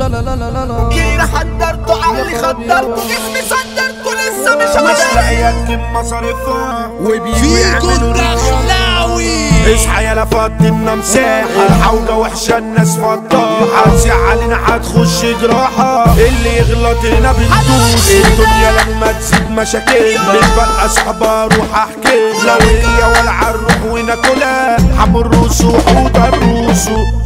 لا لا لا لا لا لا جينا حضرته عقلي خدرته جسمي صدرته لسه مش مش عارف لاقي تجيب مصاريفها وبيجوا فيكو يعملوا ريحة الدخلاوي اصحى يا لفضلنا مساحة الحوجة وحشة الناس فضاحة هتزعلنا هتخش جراحة اللي يغلط هنا بندوس الدنيا لما تزيد مشاكل مش بلقى صحابها اروح احكي لو هي ولا عالروح وناكلها حمروس وحوض الروس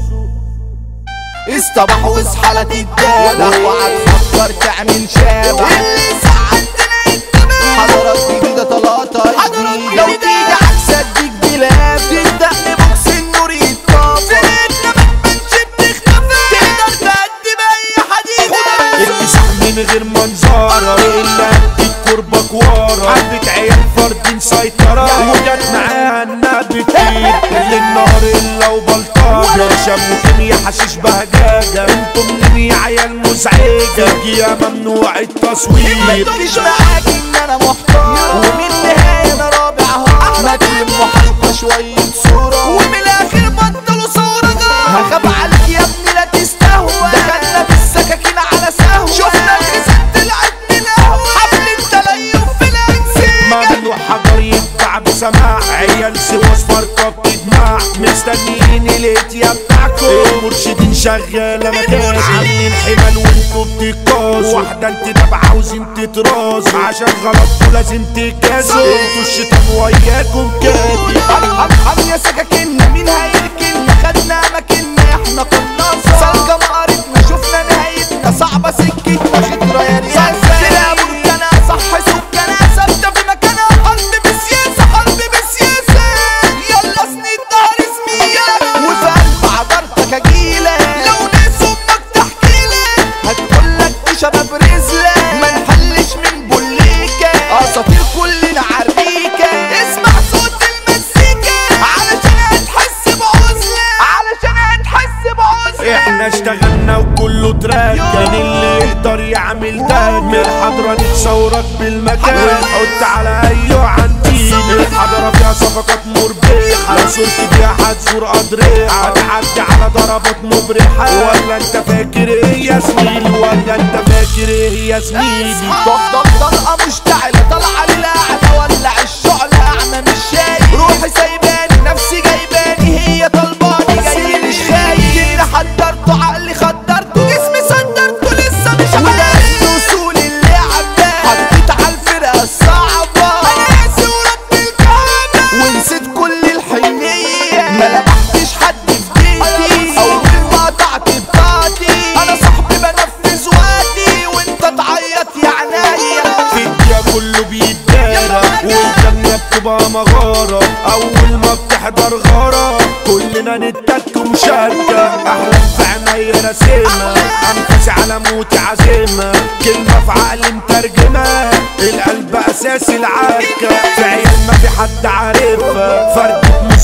اصطبح واصحى لا تتدابح اوعى تفكر تعمل شابح اللي ساعدتنا الدماغ حضارات جديدة طلقاتها جديد لو تيجي عكس اديك بلاد تبدأ ببوكس النور يتطفى سنتنا ما تبانش بتختفى تقدر تقدم اي حديد المسح من غير منظرة الا اديك كربك ورا عدت عيال فردين سيطرة وجت معاها انها بتطير اللي النهار الا وبلطجة شاب وكيميا حشيش بهجاجة انتوا منين يا عيال مزعجة يا ممنوع ما التصوير تقوليش معاك ان انا محتار ومن النهاية انا رابع هار ما تلموا حلقة شوية صورة ومن الاخر بطلوا صورة هخاف عليك يا ابني لا تستهوى دخلنا بالسكاكين على سهوة شفنا الخزان طلعت من القهوة حفلة تليف في الانسجة ممنوع حجر يتباع بسماع عيال سواس فرقة بتجمع مستنيين الاتيا بتاعكم المرشدين شغالة مكان عاملين حمل وانتوا بتتكاسوا واحدة انت داب عاوزين تتراسوا عشان غلطتوا لازم تكاسوا انتوا الشيطان وياكم كاتب هم هم يا سكاكينا مين هيركننا خدنا اماكننا احنا قناصة سالكة مقارتنا شفنا نهايتنا صعبة سكتنا خضرة يا رياسة كده بركنا صح سكنا ثابتة في مكانها حرب بسياسة حرب بسياسة يلا سند ظهر زميلة وفي قلب عبرتك اجيلك لو ناس امك تحكيلك هتقولك دي شباب رزلة ما نحلش من بوليكا اساطير كلنا عربيكا اسمع صوت المزيكا علشان هتحس بعزلة علشان هتحس بعزلة احنا اشتغلنا وكله تراك كان اللي يقدر يعمل ده من الحضرة نتصورك بالمكان ونحط على ايوه عندي الحضرة فيها صفقات مربحة لو صرت بيها هتزور اضرحة هتعدي على ضربات مبرحة ولا انت فاكر ايه يا زميلي ولا انت فاكر ايه يا زميلي ضغط طلقة مشتعلة طالعة للأعلى ولع الشعلة أعمى مش شايف روحي سايباني نفسي جايباني هي طلباني جاي مش خايف جينا حضرته عقلي خدرته جسمي صدرته لسه مش عارف ودرست وصول اللعب ده حطيت على الفرقة الصعبة أنا قاسي ورب الكعبة ونسيت كل الحنية ما لمحتش حد في بيتي أول ما قطعت بطاقتي أنا صاحبي بنفذ وقتي وأنت تعيط يا عينيا في الدنيا كله بيتدارى والجنة بتبقى مغارة أول ما بتحضر غارة كلنا نتك مشاركة أحلام في عينيا راسمة أنفسي على موتي عزيمة كلمة في عقلي مترجمة القلب أساس العركة في عيال ما في حد عارفها فردة مش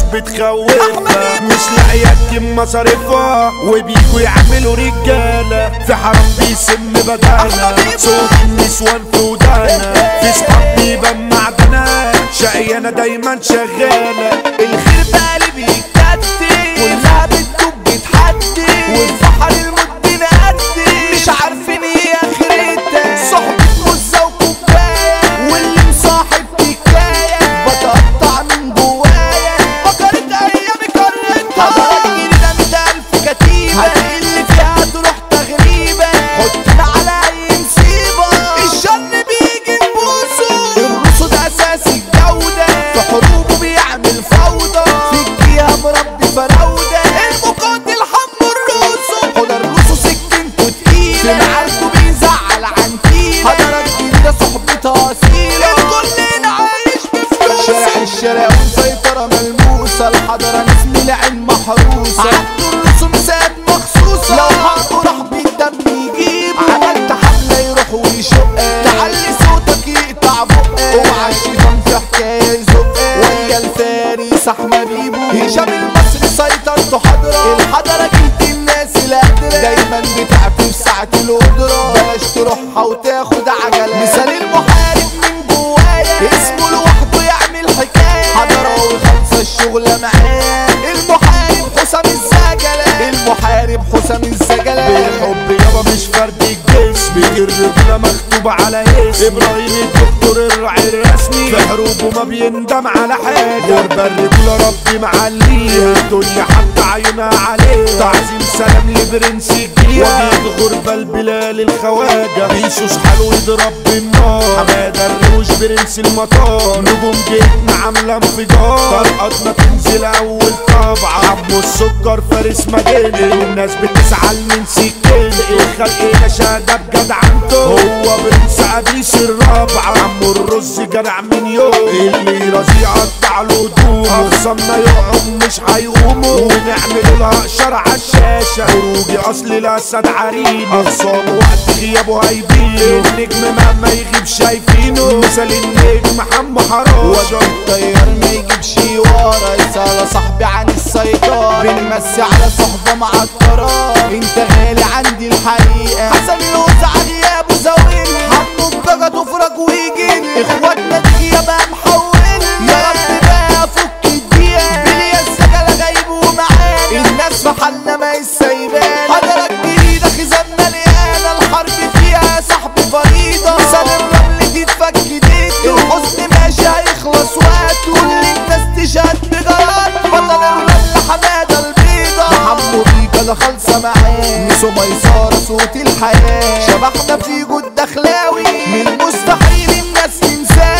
بتخوفها مش لاقية تجيب مصاريفها وبيجوا يعملوا رجالة في حرام بيسم بدانا صوت النسوان في ودانا في صحاب بيبان معدنا شقيانة دايما شغالة الخير بقى بيتكتي كلها بتدوب بتحدي والفحر المدين قدي مش عارفين ايه اخرتها صحبة مزة وكوباية واللي مصاحب حكاية بتقطع من جوايا فكرت ايامي كرتها حضرات جديدة مية الف كتيبة هتقل فيها تروح تغريبة حطنا على اي مصيبة الشر بيجي نبوسه الرصد اساس الجودة في حروبه بيعمل فوضى فيك يا مربي فراودة المقاتل حم الرصد حضر الرصو سكنته تقيلة في معاركه بيزعل عن تيلة حضرات جديدة صحبتها أصيلة كلنا عايش بفلوس شارع الشارع وسيطرة ملموسة الحضرة ناس من العين محروسة عدوا الرسوم ساد مخصوصة لو حقه راح بالدم يجيب عملت حملة يروح ويشق تعلي صوتك يقطع بقك اوعى الشيطان في حكاية يزق ويا الفارس احمد بيبو هشام المصري سيطرته حضرة الحضرة جيت الناس القادرة دايما بتعفي في ساعة القدرة بلاش تروحها وتاخد عجلة مثال المحارب من جوايا اسمه لوحده يعمل حكاية حضرة وخلصة الشغلة معاه المحارب حسام الزجلة المحارب حسام الزجلة بالحب يابا القوة مش فرد الجسم الرجولة مكتوبة على اسم ابراهيم الدكتور الراعي الرسمي في حروبه ما بيندم على حاجة غربة الرجولة ربي معليها الدنيا حتى عيونها عليها تعظيم سلام لبرنس الجيها وجيت غربة البلال الخواجة بيسوس حلو يضرب بالنار حمادة الروش برنس المطار نجوم جيتنا عاملة انفجار طرقاتنا تنزل اول طبعة عمو السكر فارس مدينة الناس بتزعل من سكين الخلق شهادة بجدعنته هو برنس ابيس الرابعة عمو الرز جدع من يوم اللي رزيع قطع له هدومه اخصامنا يقعوا مش هيقوموا ونعمل لها اشاره على الشاشه خروجي اصل الاسد عريم اخصامه وقت غيابه هيبين النجم مهما يغيب شايفينه مثال النجم حمو حرام وجه الطيار ما يجيبش ورا يسأل صاحبي عن السيطرة بنمسي على صحبة معطرة انت غالي عندي الحقيقة حسن الوسع غيابه زاويل حمو بجد وفرج ويجي اخواتنا دي بقى محول يا رب بقى فك الدقيقة بليا السجلة غايب ومعانا الناس في حالنا ما يسيبانا حضرك جديدة خزان مليانة الحرب فيها يا صاحبي فريضة مثال الرمل دي تفك ديته الحزن ماشي هيخلص وقته كل الناس تشهد بجراته بطل الرمل حمادة البيضة حمو بيكا ده خالصة معاه ميسو ميسارة صوت الحياة شبحنا في جود دخلاوي من المستحيل الناس تنساه